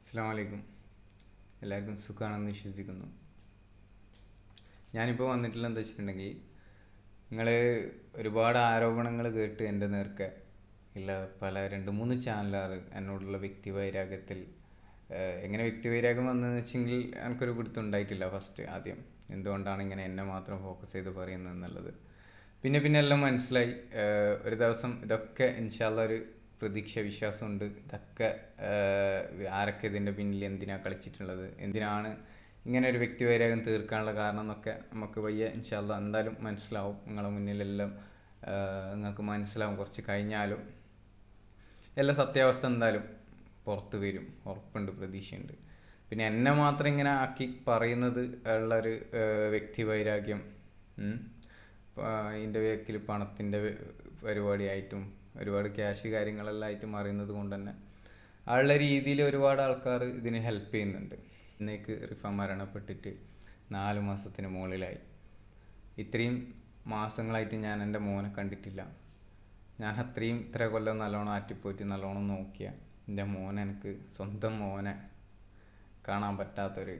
അസ്സാം വലൈക്കും എല്ലാവർക്കും സുഖമാണെന്ന് വിശ്വസിക്കുന്നു ഞാനിപ്പോൾ വന്നിട്ടുള്ള എന്താ വെച്ചിട്ടുണ്ടെങ്കിൽ നിങ്ങൾ ഒരുപാട് ആരോപണങ്ങൾ കേട്ട് എൻ്റെ നേർക്ക് ഇല്ല പല രണ്ട് മൂന്ന് ചാനലുകാർ എന്നോടുള്ള വ്യക്തി വൈരാഗ്യത്തിൽ ഏഹ്, എങ്ങനെ വ്യക്തി വൈരാഗ്യം വന്നതെന്ന് വെച്ചെങ്കിൽ എനിക്കൊരു പിടുത്തം ഉണ്ടായിട്ടില്ല ഫസ്റ്റ് ആദ്യം എന്തുകൊണ്ടാണ് ഇങ്ങനെ എന്നെ മാത്രം ഫോക്കസ് ചെയ്ത് പറയുന്നത് എന്നുള്ളത് പിന്നെ പിന്നെ എല്ലാം മനസ്സിലായി ഏഹ്, ഒരു ദിവസം ഇതൊക്കെ ഇൻഷാല്ല ഒരു പ്രതീക്ഷ വിശ്വാസമുണ്ട് ഇതൊക്കെ ഏഹ്, ആരൊക്കെ ഇതിൻ്റെ പിന്നിൽ എന്തിനാ കളിച്ചിട്ടുള്ളത് എന്തിനാണ് ഇങ്ങനെ ഒരു വ്യക്തി വൈരാഗ്യം തീർക്കാനുള്ള കാരണം എന്നൊക്കെ നമുക്ക് വയ്യ ഇൻഷാല്ല എന്തായാലും മനസ്സിലാവും നിങ്ങളെ മുന്നിലെല്ലാം ഏഹ്, നിങ്ങൾക്ക് മനസ്സിലാവും കുറച്ച് കഴിഞ്ഞാലും എല്ലാ സത്യാവസ്ഥ എന്തായാലും പുറത്ത് വരും ഉറപ്പുണ്ട് പ്രതീക്ഷയുണ്ട് പിന്നെ എന്നെ മാത്രം ഇങ്ങനെ ആക്കി പറയുന്നത് ഉള്ളൊരു ഏഹ്, വ്യക്തി വൈരാഗ്യം ഉം. പ- ഇതിൻ്റെ വേക്കിൽ പണത്തിൻ്റെ പരിപാടിയായിട്ടും ഒരുപാട് ക്യാഷ് കാര്യങ്ങളെല്ലാം ആയിട്ടും അറിയുന്നത് കൊണ്ട് തന്നെ ആളുടെ രീതിയിൽ ഒരുപാട് ആൾക്കാർ ഇതിന് ഹെൽപ്പ് ചെയ്യുന്നുണ്ട് ഇന്നേക്ക് റിഫ മരണപ്പെട്ടിട്ട് നാല് മാസത്തിന് മുകളിലായി ഇത്രയും മാസങ്ങളായിട്ട് ഞാൻ എൻ്റെ മോനെ കണ്ടിട്ടില്ല ഞാൻ അത്രയും ഇത്ര കൊല്ലം നല്ലോണം ആറ്റിപ്പോയിട്ട് നല്ലോണം നോക്കിയ എൻ്റെ മോനെ എനിക്ക് സ്വന്തം മോനെ കാണാൻ പറ്റാത്തൊരു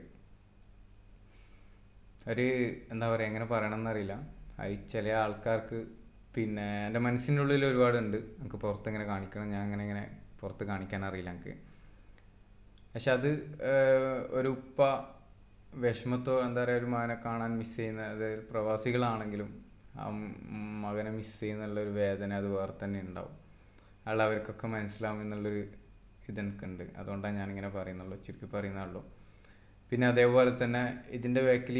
ഒരു എന്താ പറയുക എങ്ങനെ പറയണമെന്നറിയില്ല അത് ചില ആൾക്കാർക്ക് പിന്നെ എൻ്റെ മനസ്സിൻ്റെ ഉള്ളിൽ ഒരുപാടുണ്ട് നമുക്ക് പുറത്ത് ഇങ്ങനെ കാണിക്കണം ഞാൻ ഇങ്ങനെ ഇങ്ങനെ പുറത്ത് കാണിക്കാൻ അറിയില്ല എനിക്ക് പക്ഷെ അത് ഏഹ്, ഒരു ഉപ്പ വിഷമത്തോ എന്താ പറയുക ഒരു മകനെ കാണാൻ മിസ് ചെയ്യുന്ന അതായത് പ്രവാസികളാണെങ്കിലും ആ ഉം മകനെ മിസ് ചെയ്യുന്നുള്ള ഒരു വേദന അത് വേറെ തന്നെ ഉണ്ടാവും അയാൾ അവർക്കൊക്കെ മനസ്സിലാവും എന്നുള്ളൊരു ഇതെനിക്കുണ്ട് അതുകൊണ്ടാണ് ഞാനിങ്ങനെ പറയുന്നുള്ളൂ ചുരുക്കി പറയുന്നുള്ളൂ പിന്നെ അതേപോലെ തന്നെ ഇതിൻ്റെ ബാക്കിൽ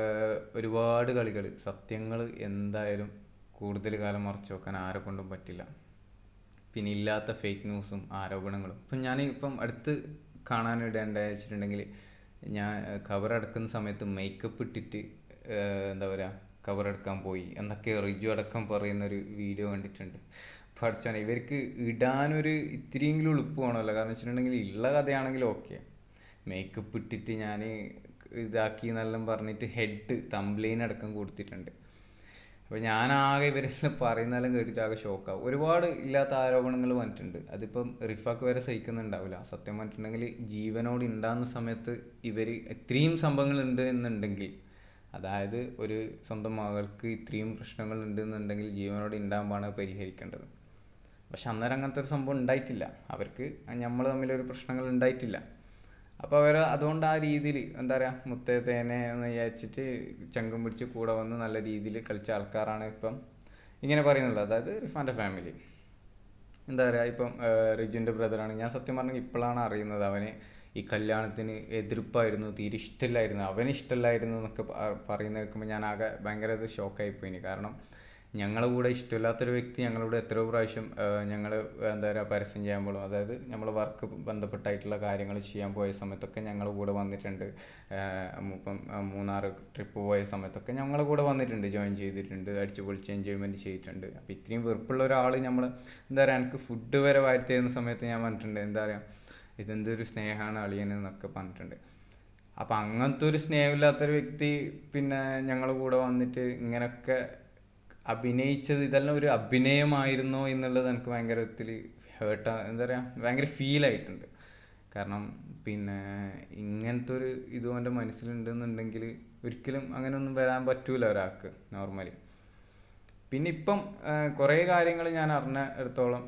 ഒരുപാട് കളികൾ സത്യങ്ങൾ എന്തായാലും കൂടുതൽ കാലം മറച്ചു വെക്കാൻ ആരെ കൊണ്ടും പറ്റില്ല പിന്നെ ഇല്ലാത്ത ഫേക്ക് ന്യൂസും ആരോപണങ്ങളും ഇപ്പം ഞാൻ ഇപ്പം അടുത്ത് കാണാനിടേണ്ട വെച്ചിട്ടുണ്ടെങ്കിൽ ഞാൻ കവർ അടക്കുന്ന സമയത്ത് മേക്കപ്പ് ഇട്ടിട്ട് ഏഹ്, എന്താ പറയുക കവർ എടുക്കാൻ പോയി എന്നൊക്കെ റിജു അടക്കം പറയുന്ന ഒരു വീഡിയോ കണ്ടിട്ടുണ്ട് പഠിച്ചാണ് ഇവർക്ക് ഇടാനൊരു ഇത്തിരിയെങ്കിലും എളുപ്പം വേണമല്ലോ കാരണം വെച്ചിട്ടുണ്ടെങ്കിൽ ഉള്ള കഥയാണെങ്കിൽ ഓക്കെ മേക്കപ്പ് ഇട്ടിട്ട് ഞാൻ ഇതാക്കി എന്നെല്ലാം പറഞ്ഞിട്ട് ഹെഡ് തംബ്ലൈൻ അടക്കം കൊടുത്തിട്ടുണ്ട് അപ്പോൾ ഞാൻ ആകെ ഇവരെല്ലാം പറയുന്നതെല്ലാം കേട്ടിട്ട് ആകെ ഷോക്കാവും ഒരുപാട് ഇല്ലാത്ത ആരോപണങ്ങൾ വന്നിട്ടുണ്ട് അതിപ്പം റിഫാക്ക് വരെ സഹിക്കുന്നുണ്ടാവില്ല സത്യം പറഞ്ഞിട്ടുണ്ടെങ്കിൽ ജീവനോട് ഉണ്ടാകുന്ന സമയത്ത് ഇവർ ഇത്രയും സംഭവങ്ങൾ ഉണ്ട് എന്നുണ്ടെങ്കിൽ അതായത് ഒരു സ്വന്തം മകൾക്ക് ഇത്രയും പ്രശ്നങ്ങൾ ഉണ്ട് എന്നുണ്ടെങ്കിൽ ജീവനോട് ഉണ്ടാകുമ്പോഴാണ് പരിഹരിക്കേണ്ടത് പക്ഷെ അന്നേരം അങ്ങനത്തെ ഒരു സംഭവം ഉണ്ടായിട്ടില്ല അവർക്ക് നമ്മൾ തമ്മിലൊരു പ്രശ്നങ്ങൾ ഉണ്ടായിട്ടില്ല അപ്പോൾ അവർ അതുകൊണ്ട് ആ രീതിയിൽ എന്താ പറയുക മുത്തേത്തേനെ എന്ന് വിചാരിച്ചിട്ട് ചങ്കം പിടിച്ച് കൂടെ വന്ന് നല്ല രീതിയിൽ കളിച്ച ആൾക്കാരാണ് ഇപ്പം ഇങ്ങനെ പറയുന്നുള്ളത് അതായത് റിഫാൻ്റെ ഫാമിലി എന്താ പറയുക ഇപ്പം റിജുൻ്റെ ബ്രദറാണ് ഞാൻ സത്യം പറഞ്ഞെങ്കിൽ ഇപ്പോഴാണ് അറിയുന്നത് അവന് ഈ കല്യാണത്തിന് എതിർപ്പായിരുന്നു തീരെ ഇഷ്ടമില്ലായിരുന്നു അവന് ഇഷ്ടമില്ലായിരുന്നു എന്നൊക്കെ പ- പറയുന്ന കേൾക്കുമ്പോൾ ഞാൻ ആകെ ഭയങ്കര ഇത് ഷോക്കായി പോയിന് കാരണം ഞങ്ങളെ കൂടെ ഇഷ്ടമില്ലാത്തൊരു വ്യക്തി ഞങ്ങളോട് എത്രയോ പ്രാവശ്യം ഞങ്ങൾ എന്താ പറയുക പരസ്യം ചെയ്യാൻ പോലും അതായത് നമ്മൾ വർക്ക് ബന്ധപ്പെട്ടായിട്ടുള്ള കാര്യങ്ങൾ ചെയ്യാൻ പോയ സമയത്തൊക്കെ ഞങ്ങളുടെ കൂടെ വന്നിട്ടുണ്ട് ആഹ് ഇപ്പം ആഹ് മൂന്നാർ ട്രിപ്പ് പോയ സമയത്തൊക്കെ ഞങ്ങളുടെ കൂടെ വന്നിട്ടുണ്ട് ജോയിൻ ചെയ്തിട്ടുണ്ട് അടിച്ചു പൊളിച്ച് എൻജോയ്മെൻറ്റ് ചെയ്തിട്ടുണ്ട് അപ്പോൾ ഇത്രയും വെറുപ്പുള്ള ഒരാൾ നമ്മൾ എന്താ പറയുക എനിക്ക് ഫുഡ് വരെ വാരി തരുന്ന സമയത്ത് ഞാൻ പറഞ്ഞിട്ടുണ്ട് എന്താ പറയുക ഇതെന്തൊരു സ്നേഹമാണ് അളിയൻ എന്നൊക്കെ പറഞ്ഞിട്ടുണ്ട് അപ്പം അങ്ങനത്തെ ഒരു സ്നേഹമില്ലാത്തൊരു വ്യക്തി പിന്നെ ഞങ്ങളുടെ കൂടെ വന്നിട്ട് ഇങ്ങനൊക്കെ അഭിനയിച്ചത് ഇതെല്ലാം ഒരു അഭിനയമായിരുന്നോ എന്നുള്ളത് എനിക്ക് ഭയങ്കര ഒത്തിരി ഹേർട്ട എന്താ പറയുക ഭയങ്കര ഫീലായിട്ടുണ്ട് കാരണം പിന്നെ ഇങ്ങനത്തെ ഒരു ഇതും എൻ്റെ മനസ്സിലുണ്ടെന്നുണ്ടെങ്കിൽ ഒരിക്കലും അങ്ങനെയൊന്നും വരാൻ പറ്റൂല ഒരാൾക്ക് നോർമലി പിന്നെ ഇപ്പം കുറേ കാര്യങ്ങൾ ഞാൻ അറിഞ്ഞ എടുത്തോളം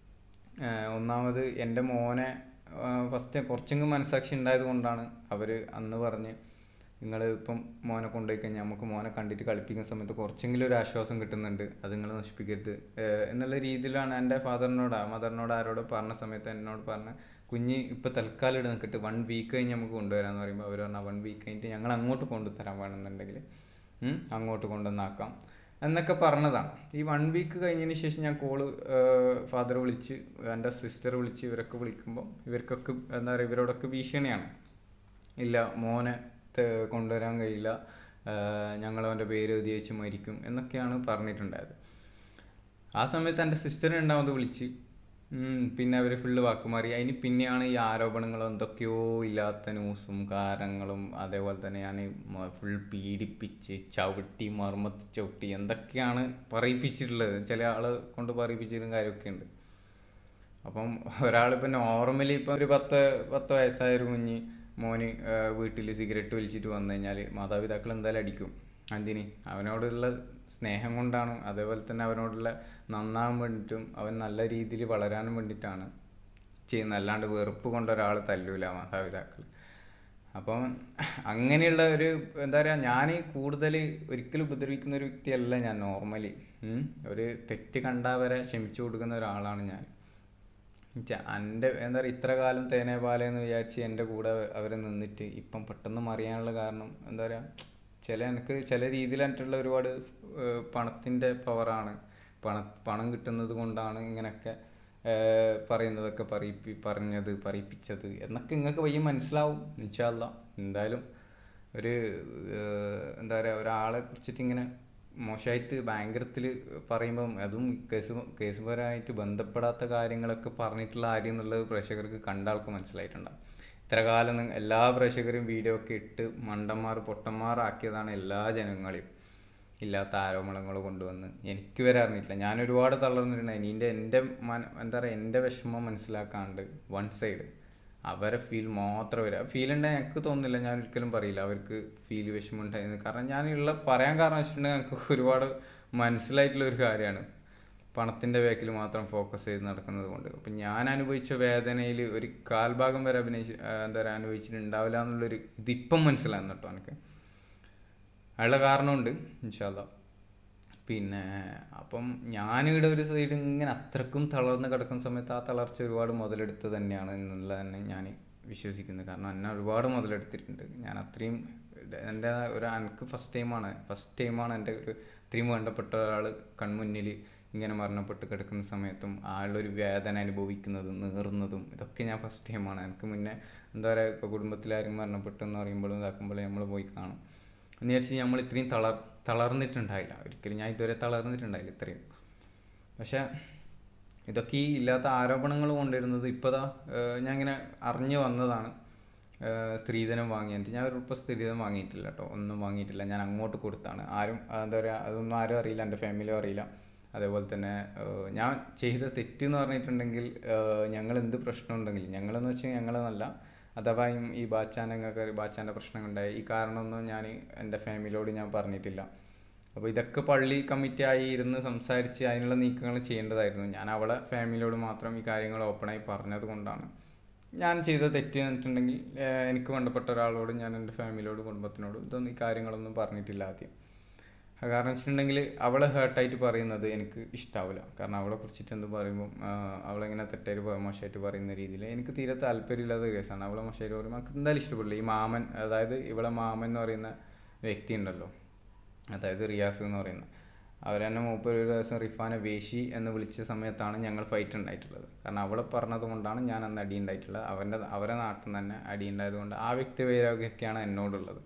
ആഹ് ഒന്നാമത് എൻ്റെ മോനെ ഫസ്റ്റ് കുറച്ചെങ്കിലും മനസാക്ഷി ഉണ്ടായത് കൊണ്ടാണ് അവർ അന്ന് പറഞ്ഞ് നിങ്ങൾ ഇപ്പം മോനെ കൊണ്ടുപോയി കഴിഞ്ഞാൽ നമുക്ക് മോനെ കണ്ടിട്ട് കളിപ്പിക്കുന്ന സമയത്ത് കുറച്ചെങ്കിലും ഒരു ആശ്വാസം കിട്ടുന്നുണ്ട് അത് നിങ്ങൾ നശിപ്പിക്കരുത് ആഹ് എന്നുള്ള രീതിയിലാണ് എൻ്റെ ഫാദറിനോട് മദറിനോട് ആരോട് പറഞ്ഞ സമയത്ത് എന്നോട് പറഞ്ഞ കുഞ്ഞ് ഇപ്പോൾ തൽക്കാലം ഇവിടെ നിൽക്കിട്ട് വൺ വീക്ക് കഴിഞ്ഞ് നമുക്ക് കൊണ്ടുവരാമെന്ന് പറയുമ്പോൾ അവർ പറഞ്ഞാൽ വൺ വീക്ക് കഴിഞ്ഞിട്ട് ഞങ്ങൾ അങ്ങോട്ട് കൊണ്ടുതരാൻ വേണമെന്നുണ്ടെങ്കിൽ ഉം, അങ്ങോട്ട് കൊണ്ടുവന്നാക്കാം എന്നൊക്കെ പറഞ്ഞതാണ് ഈ വൺ വീക്ക് കഴിഞ്ഞതിന് ശേഷം ഞാൻ കോള് ഫാദർ വിളിച്ച് എൻ്റെ സിസ്റ്റർ വിളിച്ച് ഇവരൊക്കെ വിളിക്കുമ്പോൾ ഇവർക്കൊക്കെ എന്താ പറയുക ഇവരോടൊക്കെ ഭീഷണിയാണ് ഇല്ല മോനെ ത- കൊണ്ടുവരാൻ കഴിയില്ല ഞങ്ങൾ അവൻ്റെ പേര് എഴുതി വെച്ച് മരിക്കും എന്നൊക്കെയാണ് പറഞ്ഞിട്ടുണ്ടായത് ആ സമയത്ത് എൻ്റെ സിസ്റ്റർ രണ്ടാമത് വിളിച്ച് ഉം, പിന്നെ അവർ ഫുള്ള് വാക്കുമാറി അതിന് പിന്നെയാണ് ഈ ആരോപണങ്ങളും എന്തൊക്കെയോ ഇല്ലാത്ത ന്യൂസും കാരണങ്ങളും അതേപോലെ തന്നെ ഞാൻ ഫുൾ പീഡിപ്പിച്ച് ചവിട്ടി മർമ്മത്ത് ചവിട്ടി എന്തൊക്കെയാണ് പറയിപ്പിച്ചിട്ടുള്ളത് ചില ആൾ കൊണ്ട് പറയിപ്പിച്ചിട്ടും കാര്യമൊക്കെ ഉണ്ട് അപ്പം ഒരാളിപ്പോൾ നോർമലി ഇപ്പം ഒരു പത്ത് പത്ത് വയസ്സായ ഒരു കുഞ്ഞ് മോന് വീട്ടിൽ സിഗരറ്റ് വലിച്ചിട്ട് വന്നു കഴിഞ്ഞാൽ മാതാപിതാക്കൾ എന്തായാലും അടിക്കും എന്തിന് അവനോടുള്ള സ്നേഹം കൊണ്ടാണ് അതേപോലെ തന്നെ അവനോടുള്ള നന്നാവാൻ വേണ്ടിയിട്ടും അവൻ നല്ല രീതിയിൽ വളരാനും വേണ്ടിയിട്ടാണ് ചെയ്യുന്നത് അല്ലാണ്ട് വെറുപ്പ് കൊണ്ട് ഒരാൾ തല്ലൂല മാതാപിതാക്കൾ അപ്പം അങ്ങനെയുള്ള ഒരു എന്താ പറയുക ഞാൻ കൂടുതൽ ഒരിക്കലും ഉപദ്രവിക്കുന്ന ഒരു വ്യക്തിയല്ല ഞാൻ നോർമലി ഒരു തെറ്റ് കണ്ടാൽ വരെ ക്ഷമിച്ചു കൊടുക്കുന്ന ഒരാളാണ് ഞാൻ എൻ്റെ എന്താ പറയുക ഇത്ര കാലം തേനെ പാലെന്ന് വിചാരിച്ച് എൻ്റെ കൂടെ അവർ നിന്നിട്ട് ഇപ്പം പെട്ടെന്ന് മറിയാനുള്ള കാരണം എന്താ പറയുക ചില എനിക്ക് ചില രീതിയിലായിട്ടുള്ള ഒരുപാട് പണത്തിൻ്റെ പവറാണ് പണ പണം കിട്ടുന്നത് കൊണ്ടാണ് ഇങ്ങനെയൊക്കെ പറയുന്നതൊക്കെ പറയിപ്പി പറഞ്ഞത് പറയിപ്പിച്ചത് എന്നൊക്കെ നിങ്ങൾക്ക് വയ്യ മനസ്സിലാവും ഇൻഷാല്ല എന്തായാലും ഒരു എന്താ പറയുക ഒരാളെ കുറിച്ചിട്ട് ഇങ്ങനെ മോശമായിട്ട് ഭയങ്കരത്തിൽ പറയുമ്പം അതും കേസ് കേസുപരമായിട്ട് ബന്ധപ്പെടാത്ത കാര്യങ്ങളൊക്കെ പറഞ്ഞിട്ടുള്ള ആര്യം എന്നുള്ളത് പ്രേക്ഷകർക്ക് കണ്ട ആൾക്ക് മനസ്സിലായിട്ടുണ്ടാവും ഇത്ര കാലം എല്ലാ പ്രേക്ഷകരും വീഡിയോ ഒക്കെ ഇട്ട് മണ്ടന്മാർ പൊട്ടന്മാരാക്കിയതാണ് എല്ലാ ജനങ്ങളെയും ഇല്ലാത്ത ആരോപണങ്ങൾ കൊണ്ടുവന്ന് എനിക്ക് വരെ അറിഞ്ഞിട്ടില്ല ഞാൻ ഒരുപാട് തളർന്നിട്ടുണ്ട് എൻ്റെ എൻ്റെ മന എന്താ പറയുക എൻ്റെ വിഷമം മനസ്സിലാക്കാണ്ട് വൺ സൈഡ് അവരെ ഫീൽ മാത്രം വരിക ഫീൽ ഉണ്ടെങ്കിൽ എനിക്ക് തോന്നുന്നില്ല ഞാൻ ഒരിക്കലും പറയില്ല അവർക്ക് ഫീൽ വിഷമം ഉണ്ടായിരുന്നു കാരണം ഞാനുള്ള പറയാൻ കാരണം വെച്ചിട്ടുണ്ടെങ്കിൽ എനിക്ക് ഒരുപാട് മനസ്സിലായിട്ടുള്ള ഒരു കാര്യമാണ് പണത്തിൻ്റെ ബാക്കിൽ മാത്രം ഫോക്കസ് ചെയ്ത് നടക്കുന്നത് കൊണ്ട് അപ്പം ഞാൻ അനുഭവിച്ച വേദനയിൽ ഒരു കാൽഭാഗം വരെ അഭിനയിച്ച് എന്താ പറയുക അനുഭവിച്ചിട്ടുണ്ടാവില്ല എന്നുള്ളൊരു ഇതിപ്പം മനസ്സിലാകുന്നു കേട്ടോ എനിക്ക് അതിനുള്ള കാരണമുണ്ട് ഇൻഷാല്ല പിന്നെ അപ്പം ഞാനിവിടെ ഒരു സൈഡ് ഇങ്ങനെ അത്രക്കും തളർന്ന് കിടക്കുന്ന സമയത്ത് ആ തളർച്ച ഒരുപാട് മുതലെടുത്ത് തന്നെയാണ് എന്നുള്ളത് തന്നെ ഞാൻ വിശ്വസിക്കുന്നത് കാരണം എന്നെ ഒരുപാട് മുതലെടുത്തിട്ടുണ്ട് ഞാൻ അത്രയും എൻ്റെ ഒരു എനിക്ക് ഫസ്റ്റ് ടൈമാണ് ഫസ്റ്റ് ടൈമാണ് എൻ്റെ ഒരു ഇത്രയും വേണ്ടപ്പെട്ട ഒരാൾ കൺമുന്നിൽ ഇങ്ങനെ മരണപ്പെട്ട് കിടക്കുന്ന സമയത്തും ആളുടെ വേദന അനുഭവിക്കുന്നതും നീറുന്നതും ഇതൊക്കെ ഞാൻ ഫസ്റ്റ് ടൈമാണ് എനിക്ക് മുന്നേ എന്താ പറയുക ഇപ്പോൾ കുടുംബത്തിലാരും മരണപ്പെട്ടെന്ന് പറയുമ്പോഴും ഇതാക്കുമ്പോഴും നമ്മൾ പോയി കാണും എന്ന് വിചാരിച്ച് നമ്മൾ ഇത്രയും തളർ തളർന്നിട്ടുണ്ടായില്ല ഒരിക്കലും ഞാൻ ഇതുവരെ തളർന്നിട്ടുണ്ടായില്ല ഇത്രയും പക്ഷേ ഇതൊക്കെ ഈ ഇല്ലാത്ത ആരോപണങ്ങൾ കൊണ്ടുവരുന്നത് ഇപ്പോഴാ ഞാൻ ഇങ്ങനെ അറിഞ്ഞു വന്നതാണ് സ്ത്രീധനം വാങ്ങിയിട്ട് ഞാൻ ഒരു ഉറപ്പ് സ്ത്രീധനം വാങ്ങിയിട്ടില്ല കേട്ടോ ഒന്നും വാങ്ങിയിട്ടില്ല ഞാൻ അങ്ങോട്ട് കൊടുത്താണ് ആരും എന്താ പറയുക അതൊന്നും ആരും അറിയില്ല എൻ്റെ ഫാമിലിയും അറിയില്ല അതേപോലെ തന്നെ ഞാൻ ചെയ്ത തെറ്റെന്ന് പറഞ്ഞിട്ടുണ്ടെങ്കിൽ ഞങ്ങൾ എന്ത് പ്രശ്നം ഉണ്ടെങ്കിലും ഞങ്ങളെന്ന് വെച്ചാൽ ഞങ്ങളെന്നല്ല അഥവാ ഈ ബാച്ചാൻ ഞങ്ങൾക്ക് ബാച്ചാൻ്റെ പ്രശ്നങ്ങളുണ്ടായി ഈ കാരണമൊന്നും ഞാൻ എൻ്റെ ഫാമിലിയോട് ഞാൻ പറഞ്ഞിട്ടില്ല അപ്പോൾ ഇതൊക്കെ പള്ളി കമ്മിറ്റി ആയി ഇരുന്ന് സംസാരിച്ച് അതിനുള്ള നീക്കങ്ങൾ ചെയ്യേണ്ടതായിരുന്നു ഞാൻ അവളെ ഫാമിലിയോട് മാത്രം ഈ കാര്യങ്ങൾ ഓപ്പണായി പറഞ്ഞത് കൊണ്ടാണ് ഞാൻ ചെയ്ത തെറ്റ് എന്നിട്ടുണ്ടെങ്കിൽ എനിക്ക് വേണ്ടപ്പെട്ട ഒരാളോട് ഞാൻ എൻ്റെ ഫാമിലിയോടും കുടുംബത്തിനോടും ഇതൊന്നും ഈ കാര്യങ്ങളൊന്നും പറഞ്ഞിട്ടില്ല ആദ്യം കാരണം വെച്ചിട്ടുണ്ടെങ്കിൽ അവളെ ഹേർട്ടായിട്ട് പറയുന്നത് എനിക്ക് ഇഷ്ടാവില്ല കാരണം അവളെ കുറിച്ചിട്ട് എന്ത് പറയുമ്പോൾ അവളെങ്ങനെ തെറ്റായിട്ട് മോശമായിട്ട് പറയുന്ന രീതിയിൽ എനിക്ക് തീരെ താല്പര്യമില്ലാത്ത കേസാണ് അവളെ മോശമായിട്ട് പറയുമ്പോൾ എനിക്ക് എന്തായാലും ഇഷ്ടപ്പെടില്ല ഈ മാമൻ അതായത് ഇവളെ മാമൻ എന്ന് പറയുന്ന വ്യക്തി ഉണ്ടല്ലോ അതായത് റിയാസ് എന്ന് പറയുന്ന അവരെന്നെ മൂപ്പർ ഒരു ദിവസം റിഫാനെ വേശി എന്ന് വിളിച്ച സമയത്താണ് ഞങ്ങൾ ഫൈറ്റ് ഉണ്ടായിട്ടുള്ളത് കാരണം അവളെ പറഞ്ഞത് കൊണ്ടാണ് ഞാൻ അന്ന് അടി ഉണ്ടായിട്ടുള്ളത് അവൻ്റെ അവരെ നാട്ടിൽ നിന്ന് തന്നെ അടി ഉണ്ടായത് കൊണ്ട് ആ വ്യക്തി വൈരാഗ്യമൊക്കെയാണ് എന്നോടുള്ളത്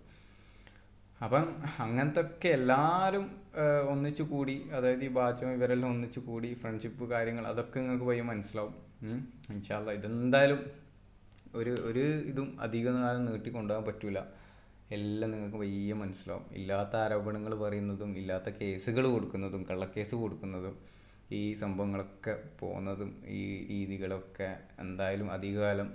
അപ്പം അങ്ങനത്തെ ഒക്കെ എല്ലാവരും ഒന്നിച്ചു കൂടി അതായത് ഈ ബാച്ചും ഇവരെല്ലാം ഒന്നിച്ചു കൂടി ഫ്രണ്ട്ഷിപ്പ് കാര്യങ്ങൾ അതൊക്കെ നിങ്ങൾക്ക് പോയി മനസ്സിലാവും ഇൻഷാല്ല ഇതെന്തായാലും ഒരു ഒരു ഇതും അധികം കാലം നീട്ടി കൊണ്ടുപോകാൻ പറ്റൂല എല്ലാം നിങ്ങൾക്ക് വയ്യ മനസ്സിലാവും ഇല്ലാത്ത ആരോപണങ്ങൾ പറയുന്നതും ഇല്ലാത്ത കേസുകൾ കൊടുക്കുന്നതും കള്ളക്കേസ് കൊടുക്കുന്നതും ഈ സംഭവങ്ങളൊക്കെ പോകുന്നതും ഈ രീതികളൊക്കെ എന്തായാലും അധികകാലം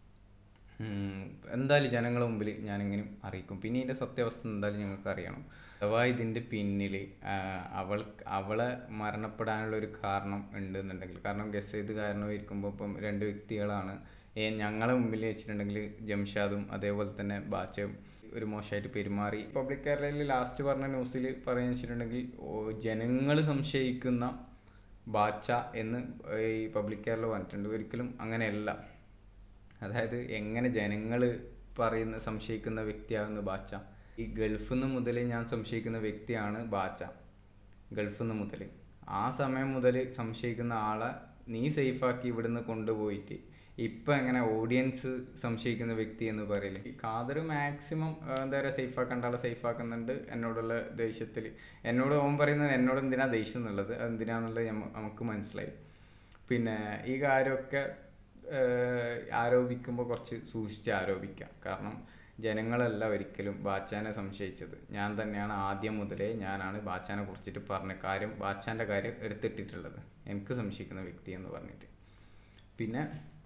എന്തായാലും ജനങ്ങളുടെ മുമ്പിൽ ഞാനിങ്ങനെ അറിയിക്കും പിന്നെ ഇതിൻ്റെ സത്യാവസ്ഥ എന്തായാലും ഞങ്ങൾക്ക് അറിയണം അഥവാ ഇതിൻ്റെ പിന്നിൽ അവൾ അവളെ മരണപ്പെടാനുള്ള ഒരു കാരണം ഉണ്ട് എന്നുണ്ടെങ്കിൽ കാരണം ഗസ് ചെയ്ത് കാരണമായിരിക്കുമ്പോൾ ഇപ്പം രണ്ട് വ്യക്തികളാണ് ഞങ്ങളെ മുമ്പിൽ വെച്ചിട്ടുണ്ടെങ്കിൽ ജംഷാദും അതേപോലെ തന്നെ ബാച്ചയും ഒരു മോശമായിട്ട് പെരുമാറി പബ്ലിക് കേരളയിൽ ലാസ്റ്റ് പറഞ്ഞ ന്യൂസിൽ പറയുന്ന വെച്ചിട്ടുണ്ടെങ്കിൽ ജനങ്ങൾ സംശയിക്കുന്ന ബാച്ച എന്ന് ഈ പബ്ലിക് കേരള പറഞ്ഞിട്ടുണ്ട് ഒരിക്കലും അങ്ങനെയല്ല അതായത് എങ്ങനെ ജനങ്ങൾ പറയുന്ന സംശയിക്കുന്ന വ്യക്തിയാകുന്ന ബാച്ച ഈ ഗൾഫിൽ നിന്ന് മുതൽ ഞാൻ സംശയിക്കുന്ന വ്യക്തിയാണ് ബാച്ച ഗൾഫിൽ നിന്ന് മുതൽ ആ സമയം മുതൽ സംശയിക്കുന്ന ആളെ നീ സേഫാക്കി ഇവിടുന്ന് കൊണ്ടുപോയിട്ട് ഇപ്പം എങ്ങനെ ഓഡിയൻസ് സംശയിക്കുന്ന വ്യക്തി എന്ന് പറയില്ലേ ഈ കാതർ മാക്സിമം എന്താ പറയുക സേഫ് ആക്കേണ്ട ആളെ സേഫ് ആക്കുന്നുണ്ട് എന്നോടുള്ള ദേഷ്യത്തിൽ എന്നോട് ഓൻ പറയുന്നത് എന്നോട് എന്തിനാ ദേഷ്യം എന്നുള്ളത് എന്തിനാന്നുള്ളത് നമുക്ക് മനസ്സിലായി പിന്നെ ഈ കാര്യമൊക്കെ ആരോപിക്കുമ്പോൾ കുറച്ച് സൂക്ഷിച്ച് ആരോപിക്കാം കാരണം ജനങ്ങളല്ല ഒരിക്കലും ബാച്ചാനെ സംശയിച്ചത് ഞാൻ തന്നെയാണ് ആദ്യം മുതലേ ഞാനാണ് ബാച്ചാനെ കുറിച്ചിട്ട് പറഞ്ഞ കാര്യം ബാച്ചാൻ്റെ കാര്യം എടുത്തിട്ടിട്ടുള്ളത് എനിക്ക് സംശയിക്കുന്ന വ്യക്തി എന്ന് പറഞ്ഞിട്ട് പിന്നെ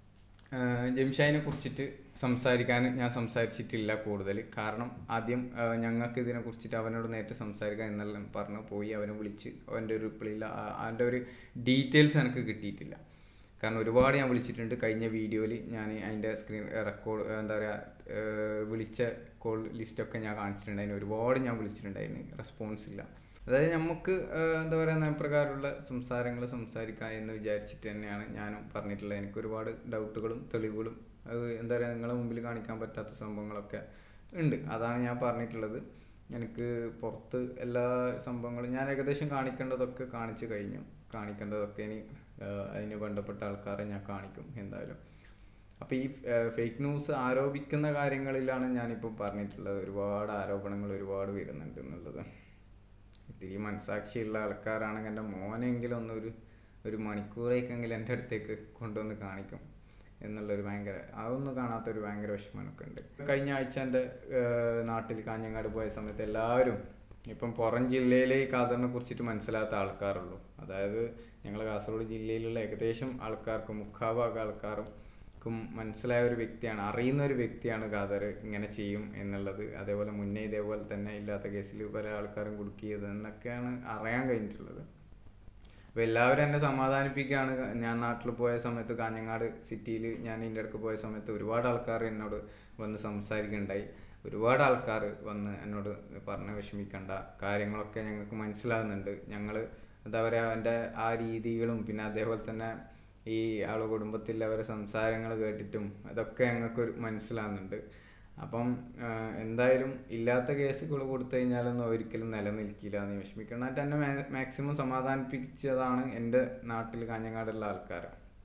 ജംഷാദിനെ കുറിച്ചിട്ട് സംസാരിക്കാൻ ഞാൻ സംസാരിച്ചിട്ടില്ല കൂടുതൽ കാരണം ആദ്യം ഞങ്ങൾക്ക് ഇതിനെ കുറിച്ചിട്ട് അവനോട് നേരിട്ട് സംസാരിക്കാം എന്നെല്ലാം പറഞ്ഞ് പോയി അവനെ വിളിച്ച് അവൻ്റെ ഒരു റിപ്ലൈ ഇല്ല അവൻ്റെ ഒരു ഡീറ്റെയിൽസ് എനിക്ക് കിട്ടിയിട്ടില്ല കാരണം ഒരുപാട് ഞാൻ വിളിച്ചിട്ടുണ്ട് കഴിഞ്ഞ വീഡിയോയിൽ ഞാൻ അതിൻ്റെ സ്ക്രീൻ റെക്കോർഡ് എന്താ പറയുക വിളിച്ച കോൾ ലിസ്റ്റൊക്കെ ഞാൻ കാണിച്ചിട്ടുണ്ട് അതിന് ഒരുപാട് ഞാൻ വിളിച്ചിട്ടുണ്ട് അതിന് റെസ്പോൺസ് ഇല്ല അതായത് നമുക്ക് എന്താ പറയുക പ്രകാരമുള്ള സംസാരങ്ങൾ സംസാരിക്കാം എന്ന് വിചാരിച്ചിട്ട് തന്നെയാണ് ഞാനും പറഞ്ഞിട്ടുള്ളത് എനിക്ക് ഒരുപാട് ഡൗട്ടുകളും തെളിവുകളും അത് എന്താ പറയുക നിങ്ങളെ മുമ്പിൽ കാണിക്കാൻ പറ്റാത്ത സംഭവങ്ങളൊക്കെ ഉണ്ട് അതാണ് ഞാൻ പറഞ്ഞിട്ടുള്ളത് എനിക്ക് പുറത്ത് എല്ലാ സംഭവങ്ങളും ഞാൻ ഏകദേശം കാണിക്കേണ്ടതൊക്കെ കാണിച്ചു കഴിഞ്ഞു കാണിക്കേണ്ടതൊക്കെ ഇനി അതിന് ബന്ധപ്പെട്ട ആൾക്കാരെ ഞാൻ കാണിക്കും എന്തായാലും അപ്പോൾ ഈ ഫേക്ക് ന്യൂസ് ആരോപിക്കുന്ന കാര്യങ്ങളിലാണ് ഞാനിപ്പോൾ പറഞ്ഞിട്ടുള്ളത് ഒരുപാട് ആരോപണങ്ങൾ ഒരുപാട് വരുന്നുണ്ട് എന്നുള്ളത് ഇത്തിരി മനസാക്ഷിയുള്ള ആൾക്കാരാണെങ്കിൽ എൻ്റെ മോനെങ്കിലും ഒന്നൊരു ഒരു മണിക്കൂറേക്കെങ്കിലും എൻ്റെ അടുത്തേക്ക് കൊണ്ടുവന്ന് കാണിക്കും എന്നുള്ളൊരു ഭയങ്കര അതൊന്നും കാണാത്തൊരു ഭയങ്കര വിഷമമൊക്കെ ഉണ്ട് കഴിഞ്ഞ ആഴ്ച എൻ്റെ നാട്ടിൽ കാഞ്ഞങ്ങാട് പോയ സമയത്ത് എല്ലാവരും ഇപ്പം പുറം ജില്ലയിലെ ഈ ഖാദറിനെ കുറിച്ചിട്ട് മനസ്സിലാത്ത ആൾക്കാരുള്ളൂ അതായത് ഞങ്ങൾ കാസർഗോഡ് ജില്ലയിലുള്ള ഏകദേശം ആൾക്കാർക്കും മുക്കാഭാഗം ആൾക്കാരും മനസ്സിലായ ഒരു വ്യക്തിയാണ് അറിയുന്ന ഒരു വ്യക്തിയാണ് ഖാദർ ഇങ്ങനെ ചെയ്യും എന്നുള്ളത് അതേപോലെ മുന്നേ ഇതേപോലെ തന്നെ ഇല്ലാത്ത കേസിൽ പല ആൾക്കാരും കുടുക്കിയത് എന്നൊക്കെയാണ് അറിയാൻ കഴിഞ്ഞിട്ടുള്ളത് അപ്പോൾ എല്ലാവരും എന്നെ സമാധാനിപ്പിക്കുകയാണ് ഞാൻ നാട്ടിൽ പോയ സമയത്ത് കാഞ്ഞങ്ങാട് സിറ്റിയിൽ ഞാൻ ഇതിൻ്റെ ഇടയ്ക്ക് പോയ സമയത്ത് ഒരുപാട് ആൾക്കാർ എന്നോട് വന്ന് സംസാരിക്കുന്നുണ്ടായി ഒരുപാട് ആൾക്കാർ വന്ന് എന്നോട് പറഞ്ഞ് വിഷമിക്കേണ്ട കാര്യങ്ങളൊക്കെ ഞങ്ങൾക്ക് മനസ്സിലാകുന്നുണ്ട് ഞങ്ങൾ എന്താ പറയുക അവൻ്റെ ആ രീതികളും പിന്നെ അതേപോലെ തന്നെ ഈ ആളെ കുടുംബത്തിൽ അവരെ സംസാരങ്ങൾ കേട്ടിട്ടും അതൊക്കെ ഞങ്ങൾക്ക് ഒരു മനസ്സിലാകുന്നുണ്ട് അപ്പം എന്തായാലും ഇല്ലാത്ത കേസുകൾ കൊടുത്തു കഴിഞ്ഞാലൊന്നും ഒരിക്കലും നിലനിൽക്കില്ല എന്ന് വിഷമിക്കണം എന്നെ മാക്സിമം സമാധാനിപ്പിച്ചതാണ് എൻ്റെ നാട്ടിൽ കാഞ്ഞങ്ങാടുള്ള ആൾക്കാർ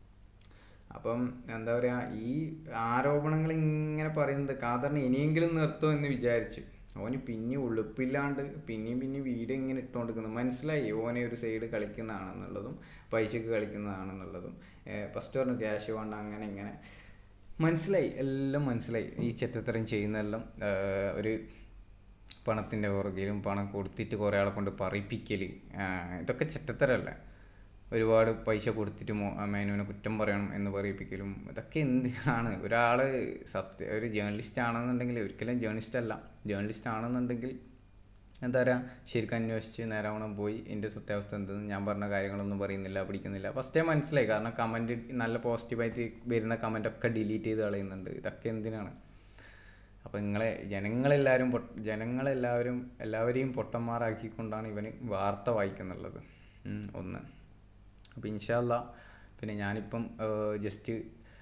അപ്പം എന്താ പറയുക ഈ ആരോപണങ്ങൾ ഇങ്ങനെ പറയുന്നത് കാതറിന് ഇനിയെങ്കിലും നിർത്തുമോ എന്ന് വിചാരിച്ച് ഓന് പിന്നെ ഉളുപ്പില്ലാണ്ട് പിന്നെയും പിന്നെയും വീഡിയോ ഇങ്ങനെ ഇട്ടുകൊണ്ടിരിക്കുന്നു മനസ്സിലായി ഓനെ ഒരു സൈഡ് കളിക്കുന്നതാണെന്നുള്ളതും പൈസക്ക് കളിക്കുന്നതാണെന്നുള്ളതും ഫസ്റ്റ് പറഞ്ഞു ക്യാഷ് വേണ്ട അങ്ങനെ ഇങ്ങനെ മനസ്സിലായി എല്ലാം മനസ്സിലായി ഈ ചെറ്റത്തരം ചെയ്യുന്നതെല്ലാം ഒരു പണത്തിൻ്റെ പുറകിലും പണം കൊടുത്തിട്ട് കുറേ ആളെ കൊണ്ട് പറയിപ്പിക്കൽ ഇതൊക്കെ ചെറ്റത്തരല്ലേ ഒരുപാട് പൈസ കൊടുത്തിട്ട് മേനുവിനെ കുറ്റം പറയണം എന്ന് പറയിപ്പിക്കലും ഇതൊക്കെ എന്തിനാണ് ഒരാൾ സത്യ ഒരു ജേർണലിസ്റ്റ് ആണെന്നുണ്ടെങ്കിൽ ഒരിക്കലും ജേർണലിസ്റ്റ് അല്ല ജേർണലിസ്റ്റ് ആണെന്നുണ്ടെങ്കിൽ എന്താ പറയുക ശരിക്കും അന്വേഷിച്ച് നേരാവണം പോയി എൻ്റെ സത്യാവസ്ഥ എന്തെന്ന് ഞാൻ പറഞ്ഞ കാര്യങ്ങളൊന്നും പറയുന്നില്ല പിടിക്കുന്നില്ല ഫസ്റ്റേ മനസ്സിലായി കാരണം കമൻറ്റ് നല്ല പോസിറ്റീവായിട്ട് വരുന്ന കമൻറ്റൊക്കെ ഡിലീറ്റ് ചെയ്ത് കളയുന്നുണ്ട് ഇതൊക്കെ എന്തിനാണ് അപ്പോൾ നിങ്ങളെ ജനങ്ങളെല്ലാവരും ജനങ്ങളെല്ലാവരും എല്ലാവരെയും പൊട്ടന്മാരാക്കിക്കൊണ്ടാണ് ഇവന് വാർത്ത വായിക്കുന്നുള്ളത് ഒന്ന് അപ്പോൾ ഇൻഷാല്ല പിന്നെ ഞാനിപ്പം ജസ്റ്റ്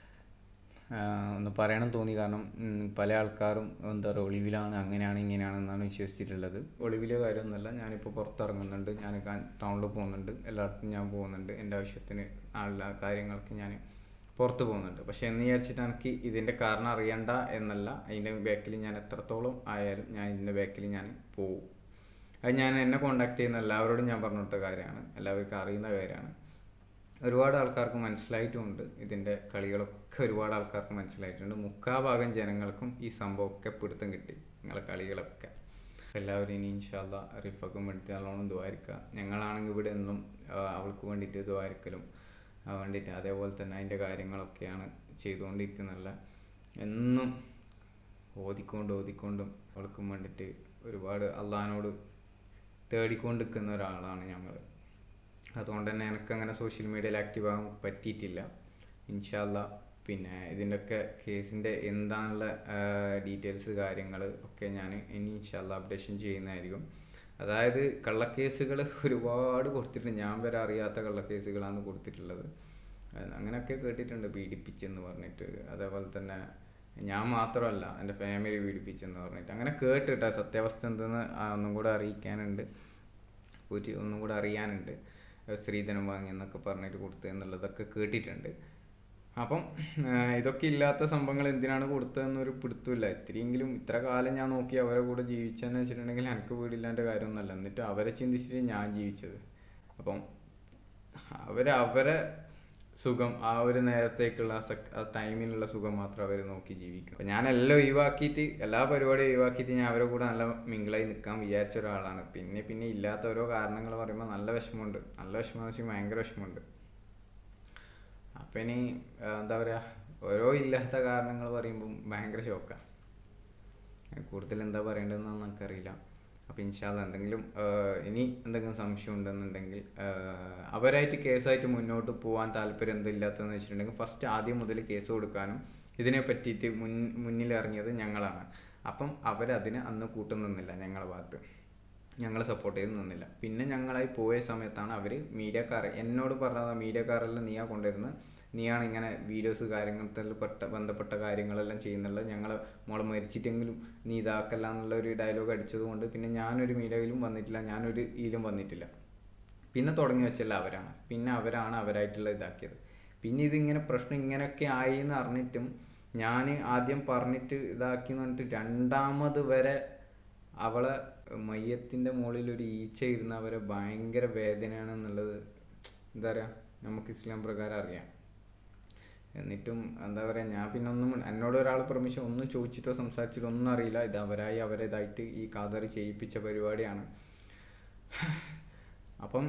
ഒന്ന് പറയണം തോന്നി കാരണം പല ആൾക്കാരും എന്താ പറയുക ഒളിവിലാണ് അങ്ങനെയാണ് ഇങ്ങനെയാണെന്നാണ് വിശ്വസിച്ചിട്ടുള്ളത് ഒളിവിലെ കാര്യമൊന്നുമല്ല ഞാനിപ്പോൾ പുറത്തിറങ്ങുന്നുണ്ട് ഞാൻ ടൗണിൽ പോകുന്നുണ്ട് എല്ലായിടത്തും ഞാൻ പോകുന്നുണ്ട് എൻ്റെ ആവശ്യത്തിന് ആളുടെ കാര്യങ്ങൾക്ക് ഞാൻ പുറത്ത് പോകുന്നുണ്ട് പക്ഷെ എന്ന് വിചാരിച്ചിട്ട് എനിക്ക് ഇതിൻ്റെ കാരണം അറിയണ്ട എന്നല്ല അതിൻ്റെ ബാക്കിൽ ഞാൻ എത്രത്തോളം ആയാലും ഞാൻ ഇതിൻ്റെ ബാക്കിൽ ഞാൻ പോവും അത് ഞാൻ എന്നെ കോണ്ടാക്ട് ചെയ്യുന്ന എല്ലാവരോടും ഞാൻ പറഞ്ഞു കൊടുത്ത കാര്യമാണ് എല്ലാവർക്കും അറിയുന്ന കാര്യമാണ് ഒരുപാട് ആൾക്കാർക്ക് മനസ്സിലായിട്ടുമുണ്ട് ഇതിൻ്റെ കളികളൊക്കെ ഒരുപാട് ആൾക്കാർക്ക് മനസ്സിലായിട്ടുണ്ട് മുക്കാഭാഗം ജനങ്ങൾക്കും ഈ സംഭവമൊക്കെ പിടുത്തം കിട്ടി നിങ്ങളെ കളികളൊക്കെ എല്ലാവരും ഇനി ഇൻഷാല്ല റിഫക്കും വേണ്ടിയിട്ട് നല്ലോണം ദ്വാരിക്കുക ഞങ്ങളാണെങ്കിൽ ഇവിടെ എന്നും അവൾക്ക് വേണ്ടിയിട്ട് ദ്വാരിക്കലും വേണ്ടിയിട്ട് അതേപോലെ തന്നെ അതിൻ്റെ കാര്യങ്ങളൊക്കെയാണ് ചെയ്തുകൊണ്ടിരിക്കുന്നുള്ള എന്നും ഓതിക്കൊണ്ടും ഓതിക്കൊണ്ടും അവൾക്കും വേണ്ടിയിട്ട് ഒരുപാട് അള്ളഹാനോട് തേടിക്കൊണ്ടിരിക്കുന്ന ഒരാളാണ് ഞങ്ങൾ അതുകൊണ്ട് തന്നെ എനിക്കങ്ങനെ സോഷ്യൽ മീഡിയയിൽ ആക്റ്റീവ് ആകാൻ പറ്റിയിട്ടില്ല ഇൻഷാല്ല പിന്നെ ഇതിൻ്റെയൊക്കെ കേസിൻ്റെ എന്താണുള്ള ഡീറ്റെയിൽസ് കാര്യങ്ങൾ ഒക്കെ ഞാൻ ഇനി ഇൻഷാല്ല അപ്ഡേഷൻ ചെയ്യുന്നതായിരിക്കും അതായത് കള്ളക്കേസുകൾ ഒരുപാട് കൊടുത്തിട്ടുണ്ട് ഞാൻ വരെ അറിയാത്ത കള്ളക്കേസുകളാണ് കൊടുത്തിട്ടുള്ളത് അങ്ങനെയൊക്കെ കേട്ടിട്ടുണ്ട് പീഡിപ്പിച്ചെന്ന് പറഞ്ഞിട്ട് അതേപോലെ തന്നെ ഞാൻ മാത്രമല്ല എൻ്റെ ഫാമിലി പീഡിപ്പിച്ചെന്ന് പറഞ്ഞിട്ട് അങ്ങനെ കേട്ടിട്ടാ സത്യാവസ്ഥ എന്തെന്ന് ഒന്നും കൂടെ അറിയിക്കാനുണ്ട് ഒരു ഒന്നും കൂടെ അറിയാനുണ്ട് സ്ത്രീധനം വാങ്ങി എന്നൊക്കെ പറഞ്ഞിട്ട് കൊടുത്തു എന്നുള്ളതൊക്കെ കേട്ടിട്ടുണ്ട് അപ്പം ഇതൊക്കെ ഇല്ലാത്ത സംഭവങ്ങൾ എന്തിനാണ് കൊടുത്തതെന്നൊരു പിടുത്തമില്ല ഇത്തിരിയെങ്കിലും ഇത്ര കാലം ഞാൻ നോക്കി അവരെ കൂടെ ജീവിച്ചതെന്ന് വെച്ചിട്ടുണ്ടെങ്കിൽ എനിക്ക് വീടില്ലാൻ്റെ കാര്യമൊന്നുമല്ല എന്നിട്ട് അവരെ ചിന്തിച്ചിട്ട് ഞാൻ ജീവിച്ചത് അപ്പം അവർ അവരെ സുഖം ആ ഒരു നേരത്തേക്കുള്ള ആ ടൈമിനുള്ള സുഖം മാത്രം അവർ നോക്കി ജീവിക്കും അപ്പം ഞാൻ എല്ലാം ഒഴിവാക്കിയിട്ട് എല്ലാ പരിപാടിയും ഒഴിവാക്കിയിട്ട് ഞാൻ അവരെ കൂടെ നല്ല മിങ്കിളായി നിൽക്കാൻ വിചാരിച്ച ഒരാളാണ് പിന്നെ പിന്നെ ഇല്ലാത്ത ഓരോ കാരണങ്ങൾ പറയുമ്പോൾ നല്ല വിഷമമുണ്ട് നല്ല വിഷമം വെച്ചാൽ ഭയങ്കര വിഷമമുണ്ട് അപ്പം ഇനി ആ, എന്താ പറയുക ഓരോ ഇല്ലാത്ത കാരണങ്ങൾ പറയുമ്പം ഭയങ്കര ഷോക്കാണ് കൂടുതൽ എന്താ പറയേണ്ടതെന്ന് നമുക്കറിയില്ല അപ്പോൾ ഇൻഷാല്ല എന്തെങ്കിലും ആ, ഇനി എന്തെങ്കിലും സംശയം ഉണ്ടെന്നുണ്ടെങ്കിൽ ആ, അവരായിട്ട് കേസായിട്ട് മുന്നോട്ട് പോകാൻ താല്പര്യം എന്തില്ലാത്തതെന്ന് വെച്ചിട്ടുണ്ടെങ്കിൽ ഫസ്റ്റ് ആദ്യം മുതൽ കേസ് കൊടുക്കാനും ഇതിനെ പറ്റിയിട്ട് മുൻ മുന്നിൽ ഇറങ്ങിയത് ഞങ്ങളാണ് അപ്പം അവരതിന് അന്ന് കൂട്ടു നിന്നില്ല ഞങ്ങളുടെ ഭാഗത്ത് ഞങ്ങൾ സപ്പോർട്ട് ചെയ്ത് നിന്നില്ല പിന്നെ ഞങ്ങളായി പോയ സമയത്താണ് അവർ മീഡിയക്കാർ എന്നോട് പറഞ്ഞത് മീഡിയക്കാരെല്ലാം നീയാ കൊണ്ടുവരുന്നത് നീയാണ് ഇങ്ങനെ വീഡിയോസ് കാര്യങ്ങളിൽ പെട്ട ബന്ധപ്പെട്ട കാര്യങ്ങളെല്ലാം ചെയ്യുന്നുള്ളത് ഞങ്ങൾ മോളെ മരിച്ചിട്ടെങ്കിലും നീ ഇതാക്കല്ല എന്നുള്ള ഒരു ഡയലോഗ് അടിച്ചതുകൊണ്ട് പിന്നെ ഞാനൊരു മീഡിയയിലും വന്നിട്ടില്ല ഞാനൊരു ഇതിലും വന്നിട്ടില്ല പിന്നെ തുടങ്ങി വെച്ചല്ല അവരാണ് പിന്നെ അവരാണ് അവരായിട്ടുള്ള ഇതാക്കിയത് പിന്നെ ഇതിങ്ങനെ പ്രശ്നം ഇങ്ങനെയൊക്കെ ആയി എന്ന് അറിഞ്ഞിട്ടും ഞാൻ ആദ്യം പറഞ്ഞിട്ട് ഇതാക്കി എന്ന് പറഞ്ഞിട്ട് രണ്ടാമത് വരെ അവളെ മയ്യത്തിൻ്റെ മുകളിൽ ഒരു ഈച്ച ഇരുന്ന് അവരെ ഭയങ്കര വേദനയാണെന്നുള്ളത് എന്താ പറയുക നമുക്ക് ഇസ്ലാം പ്രകാരം അറിയാം എന്നിട്ടും എന്താ പറയുക ഞാൻ പിന്നെ ഒന്നും എന്നോട് ഒരാൾ പെർമിഷൻ ഒന്നും ചോദിച്ചിട്ടോ സംസാരിച്ചിട്ടോ ഒന്നും അറിയില്ല ഇത് അവരായി അവരേതായിട്ട് ഈ കാതറി ചെയ്യിപ്പിച്ച പരിപാടിയാണ് അപ്പം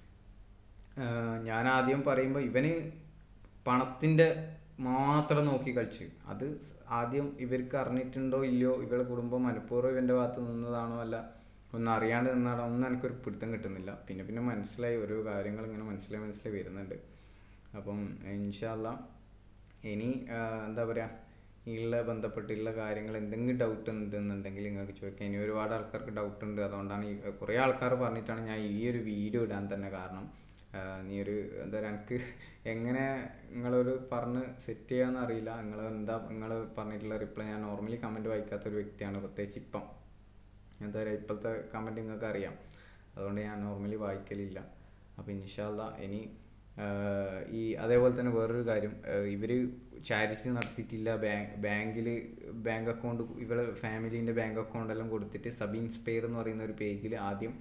ആഹ് ഞാൻ ആദ്യം പറയുമ്പോൾ ഇവന് പണത്തിൻ്റെ മാത്രം നോക്കി കളിച്ച് അത് സ് ആദ്യം ഇവർക്ക് അറിഞ്ഞിട്ടുണ്ടോ ഇല്ലയോ ഇവരുടെ കുടുംബം മനഃപൂർവ്വം ഇവൻ്റെ ഭാഗത്ത് നിന്നതാണോ അല്ല ഒന്നും അറിയാണ്ട് നിന്നാണോ ഒന്നും എനിക്കൊരു പിടുത്തം കിട്ടുന്നില്ല പിന്നെ പിന്നെ മനസ്സിലായി ഓരോ കാര്യങ്ങൾ ഇങ്ങനെ മനസ്സിലായി മനസ്സിലായി വരുന്നുണ്ട് അപ്പം ഇൻഷാല്ല ഇനി ആഹ് എന്താ പറയുക ഉള്ള ബന്ധപ്പെട്ടുള്ള കാര്യങ്ങൾ എന്തെങ്കിലും ഡൗട്ട് ഉണ്ടെന്നുണ്ടെങ്കിൽ നിങ്ങൾക്ക് ചോദിക്കാം ഇനി ഒരുപാട് ആൾക്കാർക്ക് ഡൗട്ട് ഉണ്ട് അതുകൊണ്ടാണ് ഈ കുറേ ആൾക്കാർ പറഞ്ഞിട്ടാണ് ഞാൻ ഈ ഒരു വീഡിയോ ഇടാൻ തന്നെ കാരണം ആഹ് നീ ഒരു എന്താ പറയുക എനിക്ക് എങ്ങനെ നിങ്ങളൊരു പറഞ്ഞ് സെറ്റ് ചെയ്യാന്ന് അറിയില്ല നിങ്ങൾ എന്താ നിങ്ങൾ പറഞ്ഞിട്ടുള്ള റിപ്ലൈ ഞാൻ നോർമലി കമൻറ്റ് വായിക്കാത്ത ഒരു വ്യക്തിയാണ് പ്രത്യേകിച്ച് ഇപ്പം എന്താ പറയുക ഇപ്പോഴത്തെ കമൻറ്റ് നിങ്ങൾക്ക് അറിയാം അതുകൊണ്ട് ഞാൻ നോർമലി വായിക്കലില്ല അപ്പോൾ ഇൻഷാല്ല ഇനി ആഹ് ഈ അതേപോലെ തന്നെ വേറൊരു കാര്യം ഇവർ ചാരിറ്റി നടത്തിയിട്ടില്ല ബാങ്ക് ബാങ്കിൽ ബാങ്ക് അക്കൗണ്ട് ഇവളെ ഫാമിലീൻ്റെ ബാങ്ക് അക്കൗണ്ട് എല്ലാം കൊടുത്തിട്ട് സബ് ഇൻസ്പയർ എന്ന് പറയുന്ന ഒരു പേജിൽ ആദ്യം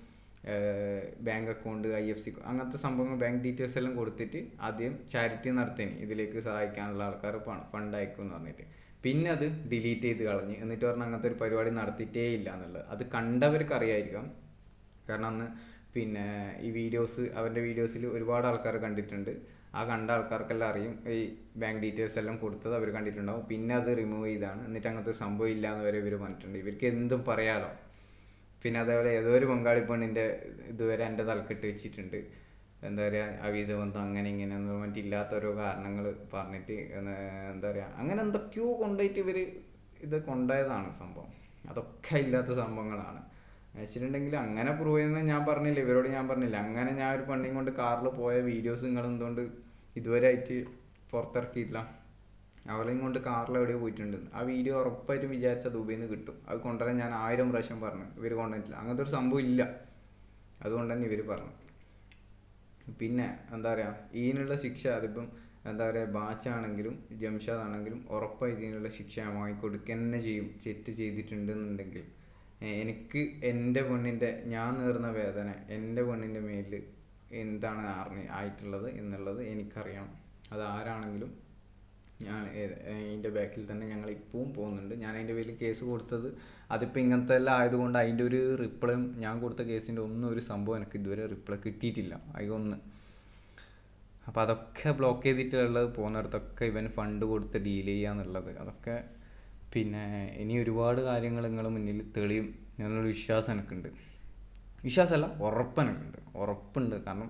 bank account I F C അങ്ങനത്തെ സംഭവങ്ങൾ ബാങ്ക് ഡീറ്റെയിൽസ് എല്ലാം കൊടുത്തിട്ട് ആദ്യം ചാരിറ്റി നടത്തേനി ഇതിലേക്ക് സഹായിക്കാനുള്ള ആൾക്കാർ പണം ഫണ്ട് അയക്കും എന്ന് പറഞ്ഞിട്ട് പിന്നെ അത് ഡിലീറ്റ് ചെയ്ത് കളഞ്ഞ് എന്നിട്ട് പറഞ്ഞാൽ അങ്ങനത്തെ ഒരു പരിപാടി നടത്തിയിട്ടേ ഇല്ല എന്നുള്ളത് അത് കണ്ടവർക്ക് അറിയായിരിക്കാം കാരണം അന്ന് പിന്നെ ഈ വീഡിയോസ് അവൻ്റെ വീഡിയോസിൽ ഒരുപാട് ആൾക്കാർ കണ്ടിട്ടുണ്ട് ആ കണ്ട ആൾക്കാർക്കെല്ലാം അറിയും ഈ ബാങ്ക് ഡീറ്റെയിൽസ് എല്ലാം കൊടുത്തത് അവർ കണ്ടിട്ടുണ്ടാവും പിന്നെ അത് റിമൂവ് ചെയ്താണ് എന്നിട്ട് അങ്ങനത്തെ ഒരു സംഭവം ഇല്ല എന്ന് വരെ ഇവർ പറഞ്ഞിട്ടുണ്ട് ഇവർക്ക് എന്തും പറയാലോ പിന്നെ അതേപോലെ ഏതോ ഒരു ബംഗാളി പെണ്ണിൻ്റെ ഇതുവരെ എൻ്റെ തലക്കെട്ട് വെച്ചിട്ടുണ്ട് എന്താ പറയുക അവീത ബന്ധം അങ്ങനെ ഇങ്ങനെ എന്ന് പറഞ്ഞിട്ട് ഇല്ലാത്ത ഓരോ കാരണങ്ങൾ പറഞ്ഞിട്ട് എന്ന് എന്താ പറയുക അങ്ങനെ എന്തൊക്കെയോ കൊണ്ടുപോയിട്ട് ഇവർ ഇത് കൊണ്ടുപോയതാണ് സംഭവം അതൊക്കെ ഇല്ലാത്ത സംഭവങ്ങളാണ് വെച്ചിട്ടുണ്ടെങ്കിൽ അങ്ങനെ പ്രൂവ് ചെയ്യുന്നത് ഞാൻ പറഞ്ഞില്ല ഇവരോട് ഞാൻ പറഞ്ഞില്ല അങ്ങനെ ഞാൻ ഒരു പെണ്ണിയും കൊണ്ട് കാറിൽ പോയ വീഡിയോസ് നിങ്ങൾ എന്തുകൊണ്ട് ഇതുവരെ ആയിട്ട് പുറത്തിറക്കിയില്ല അവളെയും കൊണ്ട് കാറിൽ എവിടെയോ പോയിട്ടുണ്ട് ആ വീഡിയോ ഉറപ്പായിട്ടും വിചാരിച്ച ദുബൈയിൽ നിന്ന് കിട്ടും അത് കൊണ്ടുവരാൻ ഞാൻ ആയിരം പ്രാവശ്യം പറഞ്ഞു ഇവർ കൊണ്ടുവന്നിട്ടില്ല അങ്ങനത്തെ ഒരു സംഭവം ഇല്ല അതുകൊണ്ട് തന്നെ ഇവർ പറഞ്ഞു പിന്നെ എന്താ പറയുക ഇതിനുള്ള ശിക്ഷ അതിപ്പം എന്താ പറയുക ബാച്ചാണെങ്കിലും ജംഷാദ് ആണെങ്കിലും ഉറപ്പായി ഇതിനുള്ള ശിക്ഷ ഞാൻ വാങ്ങിക്കൊടുക്കുക തന്നെ ചെയ്യും തെറ്റ് ചെയ്തിട്ടുണ്ടെന്നുണ്ടെങ്കിൽ എ- എനിക്ക് എൻ്റെ പെണ്ണിൻ്റെ ഞാൻ നേർന്ന വേദന എൻ്റെ പെണ്ണിൻ്റെ മേലിൽ എന്താണ് അറിഞ്ഞ് ആയിട്ടുള്ളത് എന്നുള്ളത് എനിക്കറിയണം അത് ആരാണെങ്കിലും ഞാൻ അതിൻ്റെ ബാക്കിൽ തന്നെ ഞങ്ങൾ ഇപ്പവും പോകുന്നുണ്ട് ഞാൻ അതിൻ്റെ പേരിൽ കേസ് കൊടുത്തത് അതിപ്പോൾ ഇങ്ങനത്തെ എല്ലാം ആയതുകൊണ്ട് അതിൻ്റെ ഒരു റിപ്ലൈയും ഞാൻ കൊടുത്ത കേസിൻ്റെ ഒന്നും ഒരു സംഭവം എനിക്ക് ഇതുവരെ റിപ്ലൈ കിട്ടിയിട്ടില്ല അതിലൊന്ന് അപ്പോൾ അതൊക്കെ ബ്ലോക്ക് ചെയ്തിട്ടുള്ളത് പോകുന്നിടത്തൊക്കെ ഇവൻ ഫണ്ട് കൊടുത്ത് ഡീൽ ചെയ്യാന്നുള്ളത് അതൊക്കെ പിന്നെ ഇനി ഒരുപാട് കാര്യങ്ങൾ നിങ്ങളുടെ മുന്നിൽ തെളിയും എന്നുള്ളൊരു വിശ്വാസം എനിക്കുണ്ട് വിശ്വാസമല്ല ഉറപ്പ് എനിക്കുണ്ട് ഉറപ്പുണ്ട് കാരണം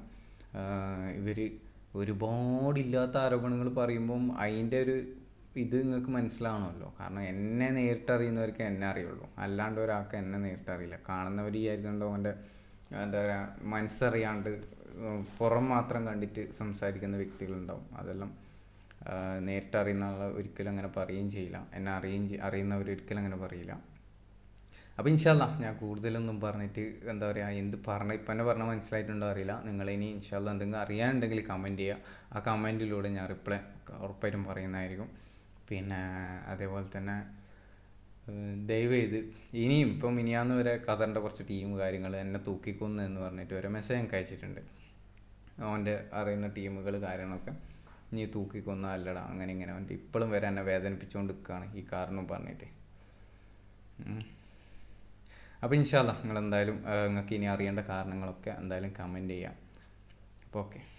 ഇവർ ഒരുപാടില്ലാത്ത ആരോപണങ്ങൾ പറയുമ്പം അതിൻ്റെ ഒരു ഇത് നിങ്ങൾക്ക് മനസ്സിലാവണമല്ലോ കാരണം എന്നെ നേരിട്ടറിയുന്നവർക്ക് എന്നെ അറിയുള്ളൂ അല്ലാണ്ട് ഒരാൾക്ക് എന്നെ നേരിട്ടറിയില്ല കാണുന്നവർ വിചാരിക്കണ്ടോ അവൻ്റെ എന്താ പറയുക മനസ്സറിയാണ്ട് ഉം, പുറം മാത്രം കണ്ടിട്ട് സംസാരിക്കുന്ന വ്യക്തികളുണ്ടാവും അതെല്ലാം ആ, നേരിട്ടറിയുന്ന ആൾ ഒരിക്കലും അങ്ങനെ പറയുകയും ചെയ്യില്ല എന്നെ അറിയുകയും ചെയ്- അറിയുന്നവർ ഒരിക്കലും അങ്ങനെ പറയില്ല അപ്പോൾ ഇൻഷാല്ല ഞാൻ കൂടുതലൊന്നും പറഞ്ഞിട്ട് എന്താ പറയുക എന്ത് പറഞ്ഞ ഇപ്പം തന്നെ പറഞ്ഞാൽ മനസ്സിലായിട്ടുണ്ടോ അറിയില്ല നിങ്ങളിനി ഇൻഷാല്ല എന്തെങ്കിലും അറിയാനുണ്ടെങ്കിൽ കമൻറ്റ് ചെയ്യുക ആ കമൻറ്റിലൂടെ ഞാൻ റിപ്ലൈ ഉറപ്പായിട്ടും പറയുന്നതായിരിക്കും പിന്നെ അതേപോലെ തന്നെ ഏഹ് ദയവ് ചെയ്ത് ഇനിയും ഇപ്പം ഇനിയാന്ന് വരെ ഖത്തറിൻ്റെ കുറച്ച് ടീം കാര്യങ്ങൾ എന്നെ തൂക്കിക്കൊന്നു എന്ന് പറഞ്ഞിട്ട് ഒരു മെസ്സേജ് എനിക്ക് അയച്ചിട്ടുണ്ട് അവൻ്റെ അറിയുന്ന ടീമുകൾ കാര്യങ്ങളൊക്കെ നീ തൂക്കിക്കൊന്ന അല്ലടാ അങ്ങനെ ഇങ്ങനെ അവൻ്റെ ഇപ്പോഴും വരെ എന്നെ വേദനിപ്പിച്ചുകൊണ്ട് നിൽക്കുകയാണ് ഈ കാരണം പറഞ്ഞിട്ട് ഉം. അപ്പോൾ ഇൻഷാല്ല നിങ്ങൾ എന്തായാലും നിങ്ങൾക്ക് ഇനി അറിയേണ്ട കാരണങ്ങളൊക്കെ എന്തായാലും കമൻറ്റ് ചെയ്യാം അപ്പോൾ ഓക്കെ